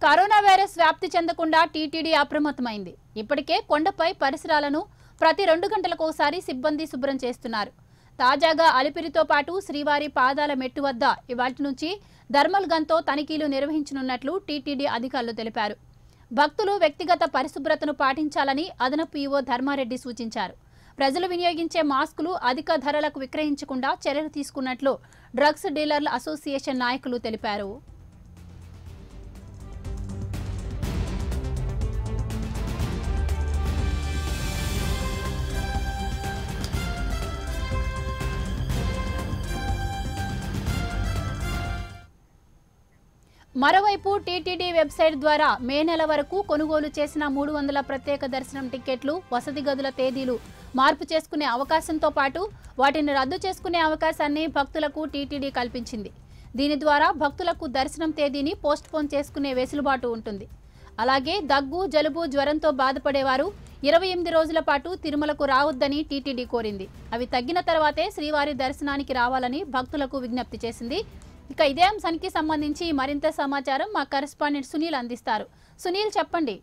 corona virus వ్యాప్తి చెందకుండా TTD అప్రమత్తమైంది ఇప్పటికే కొండపై పరిసరాలను ప్రతి రెండు గంటలకు ఒకసారి సిబ్బంది శుభ్రం చేస్తున్నారు తాజాగా అలిపిరితో పాటు శ్రీవారి పాదాల మెట్టు వద్ద ఇవాటి నుంచి థర్మల్ గన్తో తనిఖీలు నిర్వహించనున్నట్లు టీటీడీ అధికారులు తెలిపారు భక్తులు వ్యక్తిగత పరిశుభ్రతను పాటించాలని అదనపు ఈవో ధర్మారెడ్డి సూచించారు ప్రజలు వినియోగించే మాస్కులు అధిక ధరలకు విక్రయించకుండా చర్యలు తీసుకున్నట్లు డ్రగ్స్ డీలర్ల అసోసియేషన్ నాయకులు తెలిపారు మరోవైపు టీటీడీ వెబ్సైట్ ద్వారా మే నెల వరకు కొనుగోలు చేసిన మూడు వందల ప్రత్యేక దర్శనం టికెట్లు వసతి గదుల తేదీలు మార్పు చేసుకునే అవకాశంతో పాటు వాటిని రద్దు చేసుకునే అవకాశాన్ని భక్తులకు టీటీడీ కల్పించింది దీని ద్వారా భక్తులకు దర్శనం తేదీని పోస్ట్ పోన్ చేసుకునే వెసులుబాటు ఉంటుంది అలాగే దగ్గు జలుబు జ్వరంతో బాధపడేవారు ఇరవై ఎనిమిది రోజుల పాటు తిరుమలకు రావద్దని టీటీడీ కోరింది అవి తగ్గిన తర్వాతే శ్రీవారి దర్శనానికి రావాలని భక్తులకు విజ్ఞప్తి చేసింది ఇక ఇదే అంశానికి సంబంధించి మరింత సమాచారం మా కరెస్పాండెంట్ సునీల్ అందిస్తారు సునీల్ చెప్పండి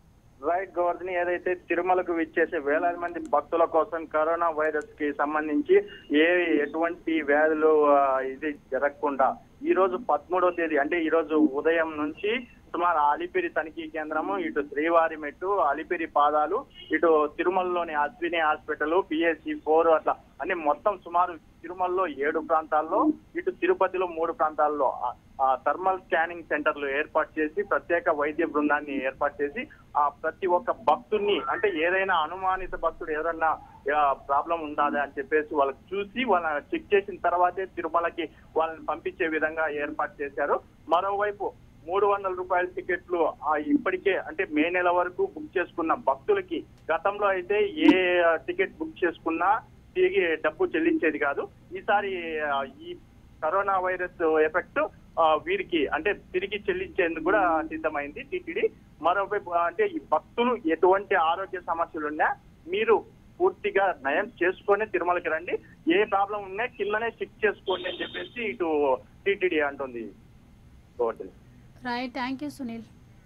రైట్ గవర్నర్ ఏదైతే తిరుమలకు విచ్చేసే వేలాది మంది భక్తుల కోసం కరోనా వైరస్ కి సంబంధించి ఏ ఎటువంటి వ్యాధులు ఆ, ఇది జరగకుండా ఈ రోజు పదమూడవ తేదీ అంటే ఈ రోజు ఉదయం నుంచి సుమారు అలిపిరి తనిఖీ కేంద్రము ఇటు శ్రీవారి మెట్టు అలిపిరి పాదాలు ఇటు తిరుమలలోని అశ్విని హాస్పిటల్ పిఎస్సి ఫోర్ అట్లా అన్ని మొత్తం సుమారు తిరుమలలో ఏడు ప్రాంతాల్లో ఇటు తిరుపతిలో మూడు ప్రాంతాల్లో ఆ- ఆ థర్మల్ స్కానింగ్ సెంటర్లు ఏర్పాటు చేసి ప్రత్యేక వైద్య బృందాన్ని ఏర్పాటు చేసి ఆ ప్రతి ఒక్క భక్తుడిని అంటే ఏదైనా అనుమానిత భక్తుడు ఎవరన్నా ప్రాబ్లం ఉండాలి అని చెప్పేసి వాళ్ళకి చూసి వాళ్ళని చెక్ చేసిన తర్వాతే తిరుమలకి వాళ్ళని పంపించే విధంగా ఏర్పాటు చేశారు మరోవైపు మూడు వందల రూపాయల టికెట్లు ఆ ఇప్పటికే అంటే మే నెల వరకు బుక్ చేసుకున్న భక్తులకి గతంలో అయితే ఏ టికెట్ బుక్ చేసుకున్నా తిరిగి డబ్బు చెల్లించేది కాదు ఈసారి ఆ, ఈ కరోనా వైరస్ ఎఫెక్ట్ ఆ, వీరికి అంటే తిరిగి చెల్లించేందుకు కూడా సిద్ధమైంది టీటీడీ మరోవైపు అంటే ఈ భక్తులు ఎటువంటి ఆరోగ్య సమస్యలు ఉన్నా మీరు పూర్తిగా నయం చేసుకొని తిరుమలకి రండి ఏ ప్రాబ్లం ఉన్నా కిందనే చెక్ చేసుకోండి అని చెప్పేసి ఇటు టీటీడీ అంటుంది government right thank you Sunil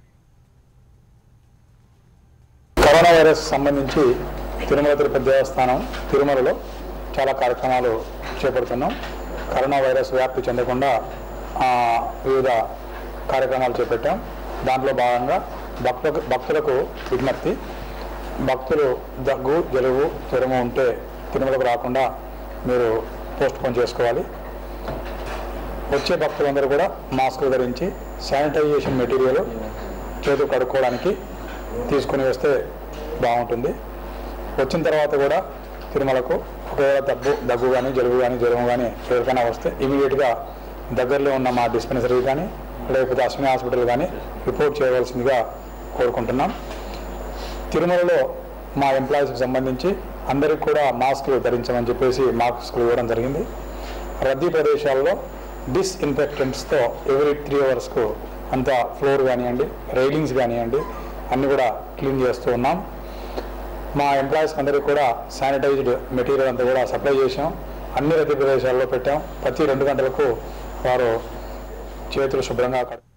corona virus సంబంధించి తిరుమల తిరుపతి దేవస్థానం తిరుమలలో చాలా కార్యక్రమాలు చేపడుతున్నాం కరోనా వైరస్ వ్యాప్తి చెందకుండా ఆ, వివిధ కార్యక్రమాలు చేపట్టాం దాంట్లో భాగంగా భక్తులకు భక్తులకు విజ్ఞప్తి భక్తులు దగ్గు జలుబు జ్వరము ఉంటే తిరుమలకు రాకుండా మీరు పోస్ట్ పోన్ చేసుకోవాలి వచ్చే భక్తులందరూ కూడా మాస్కులు ధరించి శానిటైజేషన్ మెటీరియల్ చేతులు కడుక్కోవడానికి తీసుకుని వస్తే బాగుంటుంది వచ్చిన తర్వాత కూడా తిరుమలకు ఒకవేళ దగ్గు దగ్గు కానీ జలుబు కానీ జ్వరం కానీ ఎవరికైనా వస్తే ఇమీడియట్గా దగ్గరలో ఉన్న మా డిస్పెన్సరీ కానీ లేకపోతే అశ్విని హాస్పిటల్ కానీ రిపోర్ట్ చేయవలసిందిగా కోరుకుంటున్నాం తిరుమలలో మా ఎంప్లాయీస్కి సంబంధించి అందరికి కూడా మాస్కులు ధరించమని చెప్పేసి మాస్కులు ఇవ్వడం జరిగింది రద్దీ ప్రదేశాల్లో డిస్ఇన్ఫెక్టెంట్స్తో ఎవ్రీ త్రీ అవర్స్కు అంత ఫ్లోర్ కానివ్వండి రైలింగ్స్ కానివ్వండి అన్ని కూడా క్లీన్ చేస్తూ ఉన్నాం మా ఎంప్లాయీస్కి అందరికీ కూడా శానిటైజ్డ్ మెటీరియల్ అంతా కూడా సప్లై చేసాం అన్ని రద్దీ ప్రదేశాల్లో పెట్టాం ప్రతి రెండు గంటలకు వారు చేతులు శుభ్రంగా కడు